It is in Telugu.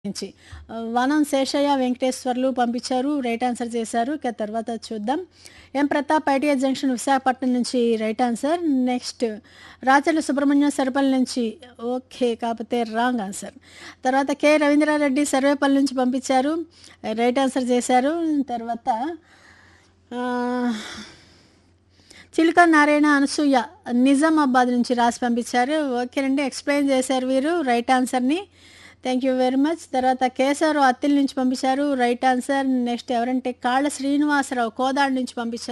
నుంచి ఆ, వనం శేషయ్య వెంకటేశ్వర్లు పంపించారు రైట్ ఆన్సర్ చేశారు ఇక తర్వాత చూద్దాం M Pratap ITS junction Visakhapatnam నుంచి right answer next Racharla Subrahmanyam Saripalli నుంచి ఓకే కాకపోతే రాంగ్ ఆన్సర్ తర్వాత కె రవీంద్రారెడ్డి సర్వేపల్లి నుంచి పంపించారు రైట్ ఆన్సర్ చేశారు తర్వాత ఆ, చిలుక నారాయణ అనసూయ నిజామాబాద్ నుంచి రాసి పంపించారు ఓకేనండి ఎక్స్ప్లెయిన్ చేశారు వీరు రైట్ ఆన్సర్ని థ్యాంక్ యూ వెరీ మచ్ తర్వాత కేశవరావు అత్తిల్ నుంచి పంపించారు రైట్ ఆన్సర్ నెక్స్ట్ ఎవరంటే కాళ్ళ శ్రీనివాసరావు కోదాడు నుంచి పంపించారు